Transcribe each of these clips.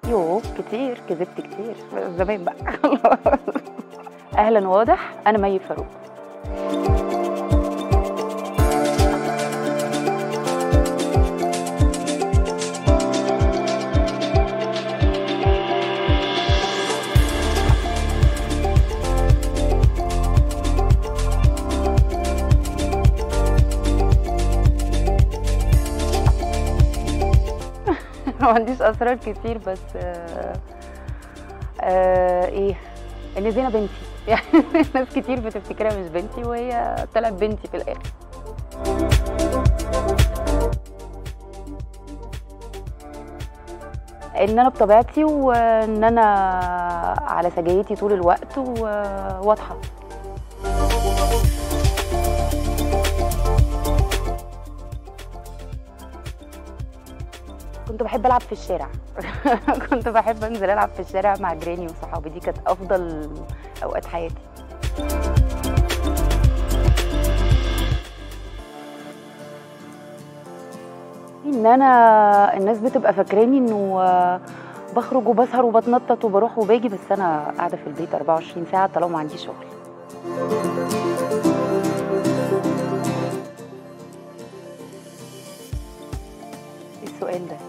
يوه كتير كذبت كتير زمان بقى اهلا واضح انا مي فاروق ما عنديش اسرار كتير بس آه آه ايه ان زينه بنتي يعني ناس كتير بتفتكرها مش بنتي وهي طلعت بنتي في الاخر ان انا بطبيعتي وان انا على سجايتي طول الوقت وواضحه كنت بحب العب في الشارع كنت بحب انزل العب في الشارع مع جيراني وصحابي دي كانت افضل اوقات حياتي ان انا الناس بتبقى فاكراني انه بخرج وبسهر وبتنطط وبروح وباجي بس انا قاعده في البيت 24 ساعه طالما ما عندي شغل إيه السؤال ده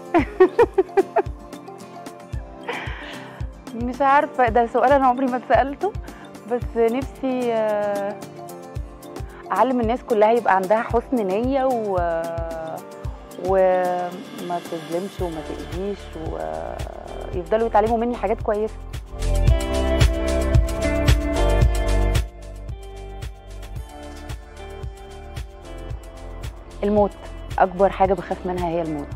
مش عارفه ده سؤال انا عمري ما اتسالته بس نفسي آه، اعلم الناس كلها يبقى عندها حسن نيه و وما تظلمش وما تأذيش ويفضلوا يتعلموا مني حاجات كويسه الموت اكبر حاجه بخاف منها هي الموت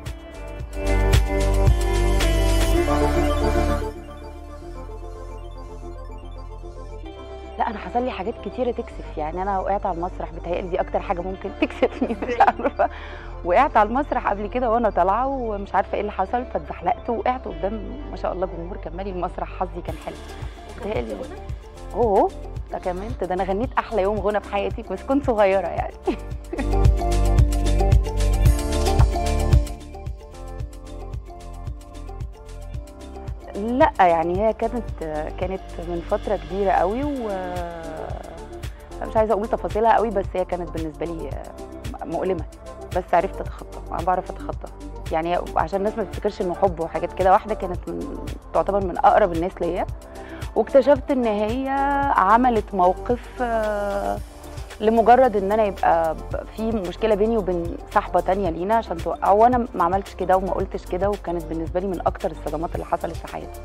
لا انا حصل لي حاجات كتيره تكسف يعني انا وقعت على المسرح بتهيألي دي اكتر حاجه ممكن تكسفني مش عارفه وقعت على المسرح قبل كده وانا طالعه ومش عارفه ايه اللي حصل فاتزحلقت وقعت قدام ما شاء الله جمهور كان مالي المسرح حظي كان حلو بتهيألي اوه ده كمان ده انا غنيت احلى يوم غنى في حياتي بس كنت صغيره يعني لا يعني هي كانت كانت من فتره كبيره قوي و أنا مش عايزه اقول تفاصيلها قوي بس هي كانت بالنسبه لي مؤلمه بس عرفت اتخطى انا بعرف اتخطى يعني عشان الناس ما تفتكرش انه حب وحاجات كده واحده كانت من تعتبر من اقرب الناس ليا واكتشفت ان هي عملت موقف آه، لمجرد ان انا يبقى ب- في مشكله بيني وبين صاحبه تانية لينا عشان توقع وانا ما عملتش كده وما قلتش كده وكانت بالنسبه لي من اكتر الصدمات اللي حصلت في حياتي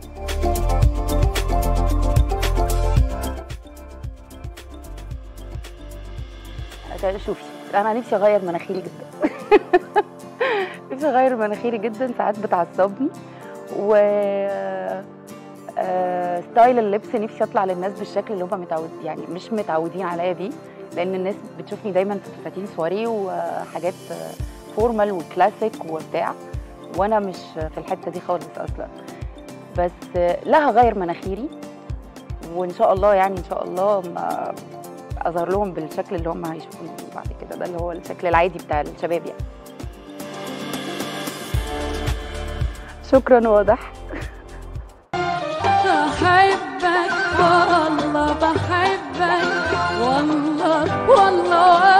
أت- شوفي انا نفسي اغير مناخيري جدا نفسي اغير مناخيري جدا ساعات بتعصبني و آه، ستايل اللبس نفسي اطلع للناس بالشكل اللي هم متعود يعني مش متعودين عليا بيه لان الناس بتشوفني دايما في فساتين سواري وحاجات آه، فورمال وكلاسيك وبتاع وانا مش في الحته دي خالص اصلا بس آه، لا هغير مناخيري وان شاء الله يعني ان شاء الله ما اظهر لهم بالشكل اللي هم هيشوفوني بيه بعد كده ده اللي هو الشكل العادي بتاع الشباب يعني شكرا واضح بحبك والله بحبك والله والله